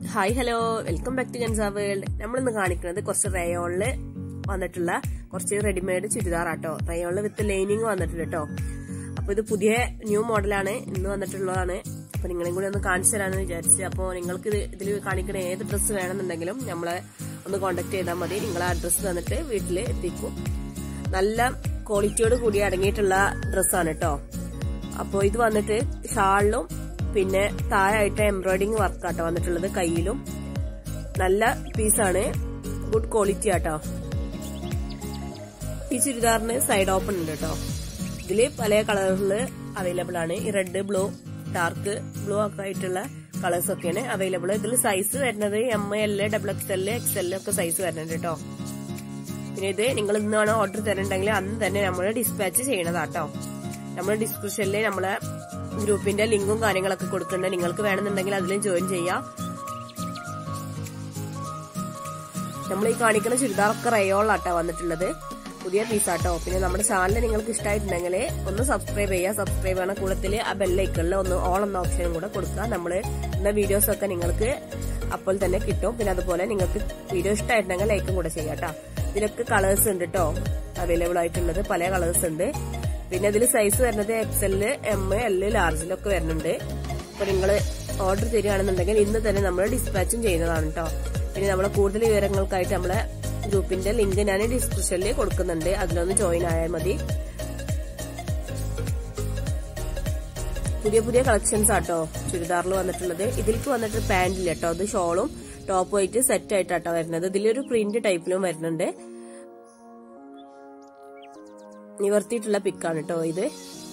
hi hello welcome back to ഗൻസാ world നമ്മളിന്ന് കാണിക്കുന്നത് കുറച്ച് റയോണില് വന്നിട്ടുള്ള കുറച്ച് റെഡിമെയ്ഡ് ചുരിദാറാട്ടോ റയോണില് വിത്ത് ലൈനിങ് വന്നിട്ടുണ്ട് കേട്ടോ അപ്പൊ ഇത് പുതിയ ന്യൂ മോഡലാണ് ഇന്ന് വന്നിട്ടുള്ളതാണ് അപ്പൊ നിങ്ങളെയും കൂടി ഒന്ന് കാണിച്ചു തരാമെന്ന് വിചാരിച്ചു അപ്പോൾ നിങ്ങൾക്ക് ഇത് ഇതിൽ കാണിക്കുന്ന ഏത് ഡ്രസ്സ് വേണമെന്നുണ്ടെങ്കിലും നമ്മളെ ഒന്ന് കോണ്ടാക്ട് ചെയ്താൽ മതി നിങ്ങൾ ആ ഡ്രസ്സ് തന്നിട്ട് വീട്ടിൽ എത്തിക്കും നല്ല ക്വാളിറ്റിയോട് കൂടി അടങ്ങിയിട്ടുള്ള ഡ്രസ്സാണ് കേട്ടോ അപ്പോൾ ഇത് വന്നിട്ട് ഷാളിലും പിന്നെ താഴായിട്ട് എംബ്രോയിഡിങ് വർക്കാട്ടോ വന്നിട്ടുള്ളത് കയ്യിലും നല്ല പീസാണ് ഗുഡ് ക്വാളിറ്റി ആട്ടോ ഈ ചുരിദാറിന് സൈഡ് ഓപ്പൺ ഉണ്ട് കേട്ടോ ഇതില് പല കളറില് അവൈലബിൾ ആണ് ഈ റെഡ് ബ്ലൂ ഡാർക്ക് ബ്ലൂ ഒക്കെ ആയിട്ടുള്ള കളേഴ്സ് ഒക്കെയാണ് അവൈലബിൾ ഇതിൽ സൈസ് വരുന്നത് M L double X L X L ഒക്കെ സൈസ് വരുന്നുണ്ട് കേട്ടോ പിന്നെ ഇത് നിങ്ങൾ ഇന്നാണ് ഓർഡർ തരണ്ടെങ്കിൽ അന്ന് തന്നെ നമ്മൾ ഡിസ്പാച്ച് ചെയ്യണതാട്ടോ നമ്മുടെ ഡിസ്ക്രിപ്ഷനിൽ നമ്മളെ ഗ്രൂപ്പിന്റെ ലിങ്കും കാര്യങ്ങളൊക്കെ കൊടുക്കുന്നുണ്ട് നിങ്ങൾക്ക് വേണമെന്നുണ്ടെങ്കിൽ അതിലും ജോയിൻ ചെയ്യാം നമ്മൾ ഈ കാണിക്കുന്ന ചുരിദാറൊക്കെ റയോളാട്ടോ വന്നിട്ടുള്ളത് പുതിയ പീസാട്ടോ പിന്നെ നമ്മുടെ ചാനൽ നിങ്ങൾക്ക് ഇഷ്ടമായിട്ടുണ്ടെങ്കിൽ ഒന്ന് സബ്സ്ക്രൈബ് ചെയ്യുക സബ്സ്ക്രൈബ് ചെയ്യണ കൂടത്തിൽ ആ ബെല്ലൈക്കണിൽ ഒന്ന് ഓൾ എന്ന ഓപ്ഷനും കൂടെ കൊടുക്കുക നമ്മൾ ഇന്ന വീഡിയോസ് ഒക്കെ നിങ്ങൾക്ക് അപ്പോൾ തന്നെ കിട്ടും പിന്നെ അതുപോലെ നിങ്ങൾക്ക് വീഡിയോ ഇഷ്ടമായിട്ടുണ്ടെങ്കിൽ ലൈക്കും കൂടെ ചെയ്യാം കേട്ടോ ഇതിലൊക്കെ കളേഴ്സ് ഉണ്ട് കേട്ടോ അവൈലബിൾ ആയിട്ടുള്ളത് പല കളേഴ്സ് ഉണ്ട് പിന്നെ ഇതിൽ സൈസ് വരുന്നത് എക്സ് എല് എം എൽ ലാർജിലൊക്കെ വരുന്നുണ്ട് അപ്പൊ നിങ്ങൾ ഓർഡർ തരികയാണെന്നുണ്ടെങ്കിൽ ഇന്ന് തന്നെ നമ്മൾ ഡിസ്പാച്ചും ചെയ്യുന്നതാണ് കേട്ടോ പിന്നെ നമ്മളെ കൂടുതൽ വിവരങ്ങൾക്കായിട്ട് നമ്മളെ ഗ്രൂപ്പിന്റെ ലിങ്ക് ഞാൻ ഡിസ്ക്രിപ്ഷനിൽ കൊടുക്കുന്നുണ്ട് അതിലൊന്ന് ജോയിൻ ആയാൽ മതി പുതിയ പുതിയ കളക്ഷൻസ് ആട്ടോ ചുരിദാറിൽ വന്നിട്ടുള്ളത് ഇതിലേക്ക് വന്നിട്ട് പാന്റില്ല കേട്ടോ അത് ഷോളും ടോപ്പ് ആയിട്ട് സെറ്റ് ആയിട്ടാട്ടോ വരുന്നത് ഇതിലൊരു പ്രിന്റ് ടൈപ്പിലും വരുന്നുണ്ട് നിവർത്തിയിട്ടുള്ള പിക്കാണ് കേട്ടോ ഇത്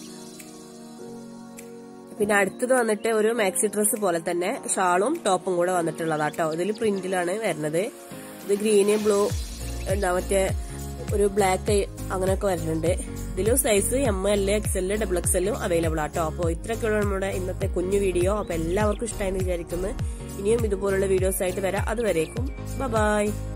പിന്നെ അടുത്തത് വന്നിട്ട് ഒരു മാക്സി ഡ്രസ്സ് പോലെ തന്നെ ഷാളും ടോപ്പും കൂടെ വന്നിട്ടുള്ളതാട്ടോ ഇതിൽ പ്രിന്റിലാണ് വരുന്നത് ഇത് ഗ്രീന് ബ്ലൂ എന്താ മറ്റേ ഒരു ബ്ലാക്ക് അങ്ങനെയൊക്കെ വരുന്നുണ്ട് ഇതിലും size M L X L double X എല്ലും അവൈലബിൾ ആട്ടോ അപ്പോൾ ഇത്രയൊക്കെയുള്ള നമ്മുടെ ഇന്നത്തെ കുഞ്ഞു വീഡിയോ അപ്പോൾ എല്ലാവർക്കും ഇഷ്ടമായെന്ന് വിചാരിക്കുന്നു ഇനിയും ഇതുപോലുള്ള വീഡിയോസ് ആയിട്ട് വരാം അതുവരേക്കും ബൈ